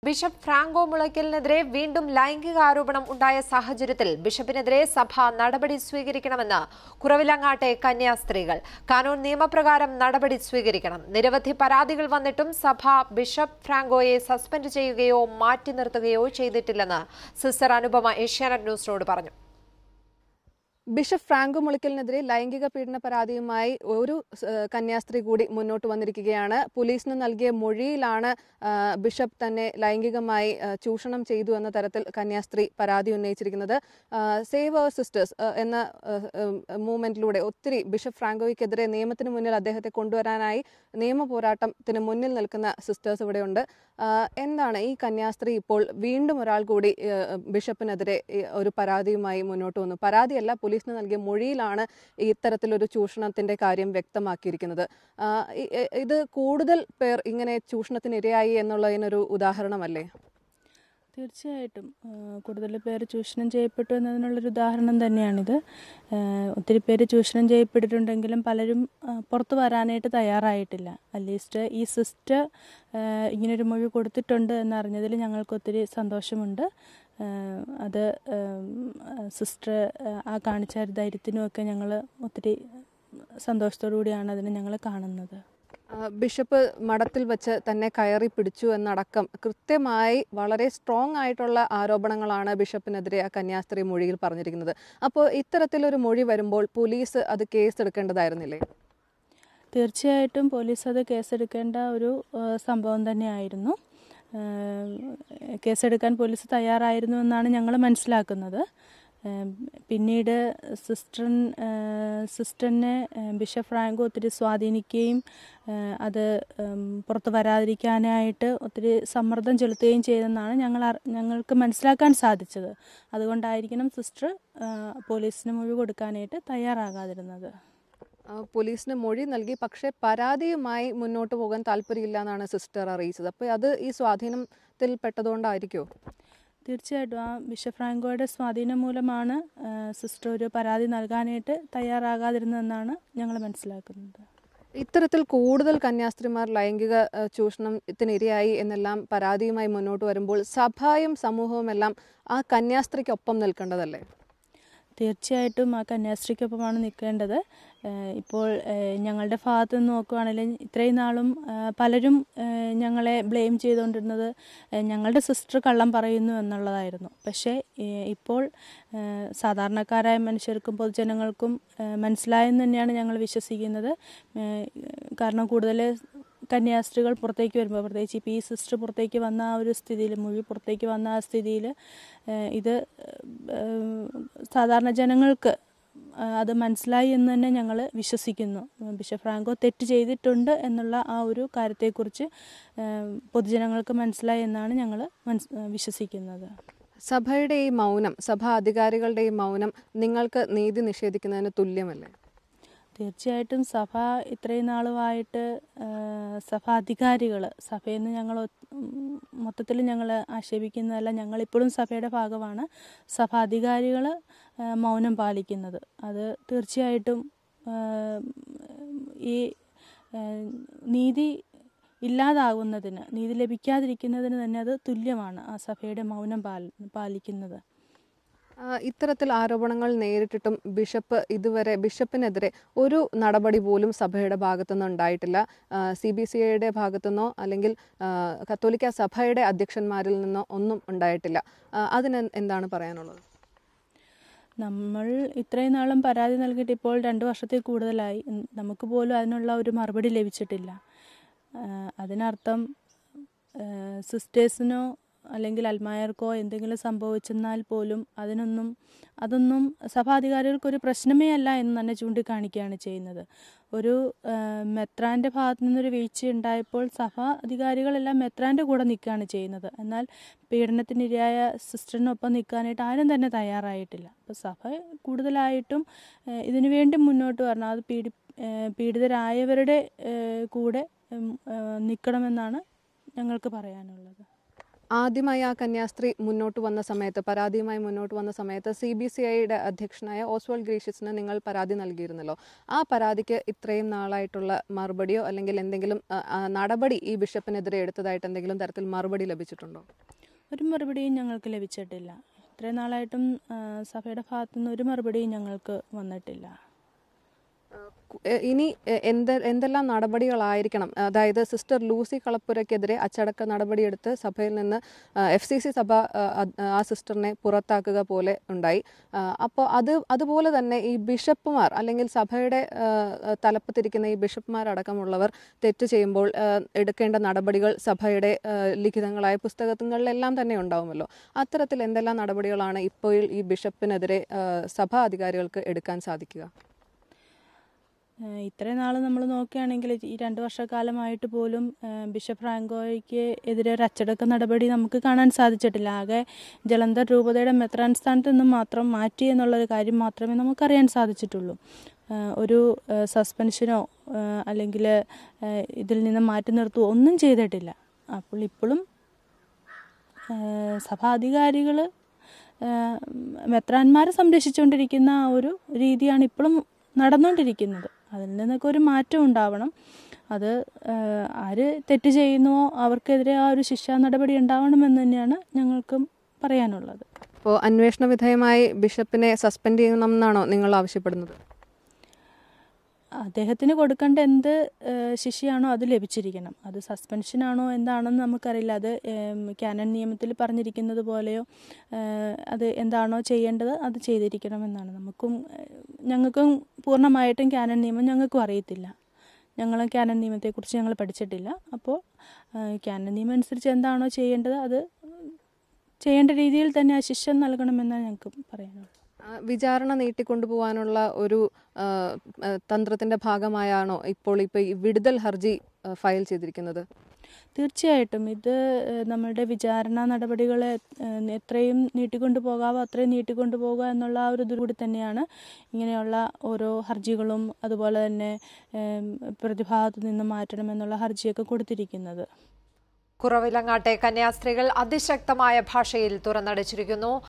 bishop Franco മുളയ്ക്കലിനെതിരെ വീണ്ടും ലൈംഗിക ആരോപണം ഉണ്ടായ സാഹചര്യത്തിൽ ബിഷപ്പിനെതിരെ സഭ നടപടി സ്വീകരിക്കണമെന്ന് കുറവിലങ്ങാട്ടെ കന്യാസ്ത്രീകൾ കാനൂൺ നിയമപ്രകാരം നടപടി സ്വീകരിക്കണം നിരവധി പരാതികൾ വന്നിട്ടും സഭ ബിഷപ്പ് ഫ്രാങ്കോയെ സസ്പെൻഡ് ചെയ്യുകയോ മാറ്റി നിർത്തുകയോ ചെയ്തിട്ടില്ലെന്ന് സിസ്റ്റർ അനുപമ ഏഷ്യാനെറ്റ് ന്യൂസിനോട് പറഞ്ഞു ബിഷപ്പ് ഫ്രാങ്കോ മുളിക്കലിനെതിരെ ലൈംഗിക പീഡന പരാതിയുമായി ഒരു ഏഹ്, കന്യാസ്ത്രീ കൂടി മുന്നോട്ട് വന്നിരിക്കുകയാണ് പോലീസിന് നൽകിയ മൊഴിയിലാണ് ആ, ബിഷപ്പ് തന്നെ ലൈംഗികമായി ആ, ചൂഷണം ചെയ്തു എന്ന തരത്തിൽ കന്യാസ്ത്രീ പരാതി ഉന്നയിച്ചിരിക്കുന്നത് സേവ് അവർ സിസ്റ്റേഴ്സ് എന്ന മൂവ്മെന്റിലൂടെ ഒത്തിരി ബിഷപ്പ് ഫ്രാങ്കോയ്ക്കെതിരെ നിയമത്തിന് മുന്നിൽ അദ്ദേഹത്തെ കൊണ്ടുവരാനായി നിയമ പോരാട്ടത്തിന് മുന്നിൽ നിൽക്കുന്ന സിസ്റ്റേഴ്സ് ഇവിടെയുണ്ട് ആ, എന്താണ് ഈ കന്യാസ്ത്രീ ഇപ്പോൾ വീണ്ടും ഒരാൾ കൂടി ഏഹ്, ബിഷപ്പിനെതിരെ ഈ ഒരു പരാതിയുമായി മുന്നോട്ട് വന്നു പരാതിയല്ല പോലീസിന് നൽകിയ മൊഴിയിലാണ് ഇത്തരത്തിലൊരു ചൂഷണത്തിന്റെ കാര്യം വ്യക്തമാക്കിയിരിക്കുന്നത് ആ, ഇ- ഇ- ഇത് കൂടുതൽ പേർ ഇങ്ങനെ ചൂഷണത്തിന് ഇരയായി എന്നുള്ളതിനൊരു ഉദാഹരണമല്ലേ തീർച്ചയായിട്ടും ആ, കൂടുതൽ പേര് ചൂഷണം ചെയ്യപ്പെട്ടു എന്നതിനുള്ളൊരു ഉദാഹരണം തന്നെയാണിത് ആ, ഒത്തിരി പേര് ചൂഷണം ചെയ്യപ്പെട്ടിട്ടുണ്ടെങ്കിലും പലരും ആ, പുറത്തു വരാനായിട്ട് തയ്യാറായിട്ടില്ല അറ്റ്ലീസ്റ്റ് ഈ സിസ്റ്റർ ആ, ഇങ്ങനൊരു മൊഴി കൊടുത്തിട്ടുണ്ട് എന്നറിഞ്ഞതിൽ ഞങ്ങൾക്ക് ഒത്തിരി സന്തോഷമുണ്ട് ആ, അത് സിസ്റ്റർ ആ കാണിച്ച ഒരു ധൈര്യത്തിനുമൊക്കെ ഞങ്ങൾ ഒത്തിരി സന്തോഷത്തോടു കൂടിയാണ് അതിനെ ഞങ്ങൾ കാണുന്നത് ആ, ബിഷപ്പ് മഠത്തിൽ വെച്ച് തന്നെ കയറി പിടിച്ചു എന്നടക്കം കൃത്യമായി വളരെ സ്ട്രോങ് ആയിട്ടുള്ള ആരോപണങ്ങളാണ് ബിഷപ്പിനെതിരെ ആ കന്യാസ്ത്രീ മൊഴിയിൽ പറഞ്ഞിരിക്കുന്നത് അപ്പോൾ ഇത്തരത്തിലൊരു മൊഴി വരുമ്പോൾ പോലീസ് അത് കേസ് എടുക്കേണ്ടതായിരുന്നില്ലേ തീർച്ചയായിട്ടും പോലീസ് അത് കേസെടുക്കേണ്ട ഒരു ആ, സംഭവം തന്നെയായിരുന്നു ആ, കേസെടുക്കാൻ പോലീസ് തയ്യാറായിരുന്നു എന്നാണ് ഞങ്ങൾ മനസ്സിലാക്കുന്നത് ആ, പിന്നീട് സിസ്റ്റർ സിസ്റ്ററിനെ ആ, ബിഷപ്പ് ഫ്രാങ്കോ ഒത്തിരി സ്വാധീനിക്കുകയും ആ, അത് ഉം, പുറത്ത് വരാതിരിക്കാനായിട്ട് ഒത്തിരി സമ്മർദ്ദം ചെലുത്തുകയും ചെയ്തെന്നാണ് ഞങ്ങൾ അറി- ഞങ്ങൾക്ക് മനസ്സിലാക്കാൻ സാധിച്ചത് അതുകൊണ്ടായിരിക്കണം സിസ്റ്റർ ആ, പോലീസിന് മൊഴി കൊടുക്കാനായിട്ട് തയ്യാറാകാതിരുന്നത് ആ, പോലീസിന് മൊഴി നൽകി പക്ഷേ പരാതിയുമായി മുന്നോട്ട് പോകാൻ താല്പര്യമില്ല എന്നാണ് സിസ്റ്റർ അറിയിച്ചത് അപ്പോൾ അത് ഈ സ്വാധീനത്തിൽ പെട്ടതുകൊണ്ടായിരിക്കുമോ തീർച്ചയായിട്ടും ആ ബിഷപ്പ് ഫ്രാങ്കോയുടെ സ്വാധീനം മൂലമാണ് ആ, സിസ്റ്റർ ഒരു പരാതി നൽകാനായിട്ട് തയ്യാറാകാതിരുന്നതെന്നാണ് ഞങ്ങൾ മനസ്സിലാക്കുന്നത് ഇത്തരത്തിൽ കൂടുതൽ കന്യാസ്ത്രീമാർ ലൈംഗിക ആ, ചൂഷണത്തിന് ഇരയായി എന്നെല്ലാം പരാതിയുമായി മുന്നോട്ട് വരുമ്പോൾ സഭയും സമൂഹവും എല്ലാം ആ കന്യാസ്ത്രീക്കൊപ്പം നിൽക്കേണ്ടതല്ലേ തീർച്ചയായിട്ടും ആ കന്യാസ്ത്രീക്കൊപ്പമാണ് നിൽക്കേണ്ടത് ഏഹ് ഇപ്പോൾ ഏഹ് ഞങ്ങളുടെ ഭാഗത്ത് നിന്ന് നോക്കുകയാണെങ്കിൽ ഇത്രയും നാളും ഏഹ് പലരും ഏഹ് ഞങ്ങളെ ബ്ലെയിം ചെയ്തുകൊണ്ടിരുന്നത് ഏഹ് ഞങ്ങളുടെ സിസ്റ്റർ കള്ളം പറയുന്നു എന്നുള്ളതായിരുന്നു പക്ഷേ ഏഹ് ഇപ്പോൾ ഏഹ് സാധാരണക്കാരായ മനുഷ്യർക്കും പൊതുജനങ്ങൾക്കും ഏഹ് മനസ്സിലായെന്ന് തന്നെയാണ് ഞങ്ങൾ വിശ്വസിക്കുന്നത് ഏഹ് കാരണം കൂടുതൽ കന്യാസ്ത്രീകൾ പുറത്തേക്ക് വരുമ്പോൾ പ്രത്യേകിച്ച് ഇപ്പോൾ ഈ സിസ്റ്റർ പുറത്തേക്ക് വന്ന ആ ഒരു സ്ഥിതിയിൽ മൊഴി പുറത്തേക്ക് വന്ന ആ സ്ഥിതിയിൽ ഇത് ഏഹ് സാധാരണ ജനങ്ങൾക്ക് ആ, അത് മനസ്സിലായി എന്ന് തന്നെ ഞങ്ങൾ വിശ്വസിക്കുന്നു ബിഷപ്പ് ഫ്രാങ്കോ തെറ്റ് ചെയ്തിട്ടുണ്ട് എന്നുള്ള ആ ഒരു കാര്യത്തെക്കുറിച്ച് ഏഹ് പൊതുജനങ്ങൾക്ക് മനസ്സിലായി എന്നാണ് ഞങ്ങൾ മനസ് വിശ്വസിക്കുന്നത് സഭയുടെ ഈ മൗനം സഭാ അധികാരികളുടെ ഈ മൗനം നിങ്ങൾക്ക് നീതി നിഷേധിക്കുന്നതിന് തുല്യമല്ലേ തീർച്ചയായിട്ടും സഭ ഇത്രയും നാളുമായിട്ട് സഭ അധികാരികൾ സഭയിൽ നിന്ന് ഞങ്ങൾ മൊത്തത്തിൽ ഞങ്ങൾ ആക്ഷേപിക്കുന്നതല്ല ഞങ്ങളിപ്പോഴും സഭയുടെ ഭാഗമാണ് സഭ അധികാരികൾ മൗനം പാലിക്കുന്നത് അത് തീർച്ചയായിട്ടും ആ, ഈ ആ, നീതി ഇല്ലാതാകുന്നതിന് നീതി ലഭിക്കാതിരിക്കുന്നതിന് തന്നെ അത് തുല്യമാണ് ആ സഭയുടെ മൗനം പാൽ പാലിക്കുന്നത് ആ, ഇത്തരത്തിൽ ആരോപണങ്ങൾ നേരിട്ടിട്ടും ബിഷപ്പ് ഇതുവരെ ബിഷപ്പിനെതിരെ ഒരു നടപടി പോലും സഭയുടെ ഭാഗത്തുനിന്ന് ഉണ്ടായിട്ടില്ല സി ബി സി ഐയുടെ ഭാഗത്തുനിന്നോ അല്ലെങ്കിൽ ആ, കത്തോലിക്ക സഭയുടെ അധ്യക്ഷന്മാരിൽ നിന്നോ ഒന്നും ഉണ്ടായിട്ടില്ല ആ, അതിന് എന്താണ് പറയാനുള്ളത് നമ്മൾ ഇത്രയും നാളും പരാതി നൽകിയിട്ട് ഇപ്പോൾ രണ്ട് വർഷത്തിൽ കൂടുതലായി ഉം, നമുക്ക് പോലും അതിനുള്ള ഒരു മറുപടി ലഭിച്ചിട്ടില്ല ആ, അതിനർത്ഥം സിസ്റ്റേഴ്സിനോ അല്ലെങ്കിൽ അൽമായർക്കോ എന്തെങ്കിലും സംഭവിച്ചെന്നാൽ പോലും അതിനൊന്നും അതൊന്നും സഭാധികാരികൾക്കൊരു പ്രശ്നമേ അല്ല എന്ന് തന്നെ ചൂണ്ടിക്കാണിക്കുകയാണ് ചെയ്യുന്നത് ഒരു ആ, മെത്രാൻ്റെ ഭാഗത്തു നിന്നൊരു വീഴ്ച ഉണ്ടായപ്പോൾ സഭാ അധികാരികളെല്ലാം മെത്രാൻ്റെ കൂടെ നിൽക്കുകയാണ് ചെയ്യുന്നത് എന്നാൽ പീഡനത്തിനിരയായ സിസ്റ്ററിനൊപ്പം നിൽക്കാനായിട്ട് ആരും തന്നെ തയ്യാറായിട്ടില്ല അപ്പോൾ സഭ കൂടുതലായിട്ടും ആ, ഇതിനു വേണ്ടി മുന്നോട്ട് വരണം അത് പീഡി ആ, പീഡിതരായവരുടെ ആ, കൂടെ ഉം, ആ, നിൽക്കണമെന്നാണ് ഞങ്ങൾക്ക് പറയാനുള്ളത് ആദ്യമായി ആ കന്യാസ്ത്രീ മുന്നോട്ട് വന്ന സമയത്ത് പരാതിയുമായി മുന്നോട്ട് വന്ന സമയത്ത് സി ബി സി ഐയുടെ അധ്യക്ഷനായ ഓസ്വാൾഡ് ഗ്രീഷ്യസിന് നിങ്ങൾ പരാതി നൽകിയിരുന്നല്ലോ ആ പരാതിക്ക് ഇത്രയും നാളായിട്ടുള്ള മറുപടിയോ അല്ലെങ്കിൽ എന്തെങ്കിലും ആ, ആ, നടപടി ഈ ബിഷപ്പിനെതിരെ എടുത്തതായിട്ട് എന്തെങ്കിലും തരത്തിൽ മറുപടി ലഭിച്ചിട്ടുണ്ടോ ഒരു മറുപടിയും ഞങ്ങൾക്ക് ലഭിച്ചിട്ടില്ല ഇത്രയും നാളായിട്ടും ആ, സഭയുടെ ഭാഗത്തുനിന്ന് ഒരു മറുപടിയും ഞങ്ങൾക്ക് വന്നിട്ടില്ല കു- എ- ഇനി എ- എന്ത് എന്തെല്ലാം നടപടികളായിരിക്കണം അതായത് സിസ്റ്റർ ലൂസി കളപ്പുരയ്ക്കെതിരെ അച്ചടക്ക നടപടിയെടുത്ത് സഭയിൽ നിന്ന് എഫ് സി സി സഭ ആ, അത് ആ സിസ്റ്ററിനെ പുറത്താക്കുക പോലെ ഉണ്ടായി അപ്പോൾ അത് അതുപോലെ തന്നെ ഈ ബിഷപ്പുമാർ അല്ലെങ്കിൽ സഭയുടെ ആ, തലപ്പത്തിരിക്കുന്ന ഈ ബിഷപ്പുമാരടക്കമുള്ളവർ തെറ്റ് ചെയ്യുമ്പോൾ ആ, എടുക്കേണ്ട നടപടികൾ സഭയുടെ ആ, ലിഖിതങ്ങളായ പുസ്തകങ്ങളിലെല്ലാം തന്നെ ഉണ്ടാവുമല്ലോ അത്തരത്തിൽ എന്തെല്ലാം നടപടികളാണ് ഇപ്പോൾ ഈ ബിഷപ്പിനെതിരെ ആ, സഭാ അധികാരികൾക്ക് എടുക്കാൻ സാധിക്കുക ഏഹ് ഇത്രയും നാൾ നമ്മൾ നോക്കുകയാണെങ്കിൽ ഈ രണ്ട് വർഷക്കാലമായിട്ട് പോലും ഏഹ് ബിഷപ്പ് ഫ്രാങ്കോയ്ക്ക് എതിരെ ഒരു അച്ചടക്ക നടപടി നമുക്ക് കാണാൻ സാധിച്ചിട്ടില്ല ആകെ ജലന്ധർ രൂപതയുടെ മെത്രാൻ സ്ഥാനത്ത് നിന്നും മാത്രം മാറ്റി എന്നുള്ളൊരു കാര്യം മാത്രമേ നമുക്കറിയാൻ സാധിച്ചിട്ടുള്ളൂ ഏഹ് ഒരു ഏഹ് സസ്പെൻഷനോ ഏഹ് അല്ലെങ്കിൽ ഏഹ് ഇതിൽ നിന്ന് മാറ്റി നിർത്തുകയോ ഒന്നും ചെയ്തിട്ടില്ല അപ്പോൾ ഇപ്പോഴും ഏഹ് സഭാധികാരികൾ മെത്രാന്മാരെ സംരക്ഷിച്ചുകൊണ്ടിരിക്കുന്ന ആ ഒരു രീതിയാണ് ഇപ്പോഴും നടന്നുകൊണ്ടിരിക്കുന്നത് അതിൽ നിന്നൊക്കെ ഒരു മാറ്റം ഉണ്ടാവണം അത് ഏഹ് ആര് തെറ്റ് ചെയ്യുന്നുവോ അവർക്കെതിരെ ആ ഒരു ശിക്ഷാ നടപടി ഉണ്ടാവണമെന്ന് തന്നെയാണ് ഞങ്ങൾക്കും പറയാനുള്ളത് അപ്പോൾ അന്വേഷണ വിധേയമായി ബിഷപ്പിനെ സസ്പെൻഡ് ചെയ്യണം എന്നാണോ നിങ്ങൾ ആവശ്യപ്പെടുന്നത് അദ്ദേഹത്തിന് കൊടുക്കേണ്ട എന്ത് ഏഹ്, ശിക്ഷയാണോ അത് ലഭിച്ചിരിക്കണം അത് സസ്പെൻഷനാണോ എന്താണെന്ന് നമുക്കറിയില്ല അത് ഏം, കാനൻ നിയമത്തിൽ പറഞ്ഞിരിക്കുന്നത് പോലെയോ ഏഹ്, അത് എന്താണോ ചെയ്യേണ്ടത് അത് ചെയ്തിരിക്കണമെന്നാണ് നമുക്കും ഏഹ്, ഞങ്ങൾക്കും പൂർണ്ണമായിട്ടും കാനൻ നിയമം ഞങ്ങൾക്കും അറിയത്തില്ല ഞങ്ങൾ കാനൻ നിയമത്തെക്കുറിച്ച് ഞങ്ങൾ പഠിച്ചിട്ടില്ല അപ്പോൾ ഏഹ്, കാനൻ നിയമം അനുസരിച്ച് എന്താണോ ചെയ്യേണ്ടത് അത് ചെയ്യേണ്ട രീതിയിൽ തന്നെ ആ ശിക്ഷ നൽകണമെന്നാണ് ഞങ്ങൾക്ക് പറയാനുള്ളത് ആ, വിചാരണ നീട്ടിക്കൊണ്ടുപോകാനുള്ള ഒരു ആ, ആ, തന്ത്രത്തിന്റെ ഭാഗമായാണോ ഇപ്പോൾ ഇപ്പോൾ ഈ വിടുതൽ ഹർജി ആ, ഫയൽ ചെയ്തിരിക്കുന്നത് തീർച്ചയായിട്ടും ഇത് ഏഹ്, നമ്മളുടെ വിചാരണ നടപടികളെ ഏഹ്, എത്രയും നീട്ടിക്കൊണ്ടു പോകാവോ അത്രയും നീട്ടിക്കൊണ്ടു പോകുക എന്നുള്ള ആ ഒരു ഇത് കൂടി തന്നെയാണ് ഇങ്ങനെയുള്ള ഓരോ ഹർജികളും അതുപോലെ തന്നെ ഏം, പ്രതിഭാഗത്ത് നിന്ന് മാറ്റണമെന്നുള്ള ഹർജിയൊക്കെ കൊടുത്തിരിക്കുന്നത് കുറവിലങ്ങാട്ടെ കന്യാസ്ത്രീകൾ അതിശക്തമായ ഭാഷയിൽ തുറന്നടിച്ചിരിക്കുന്നു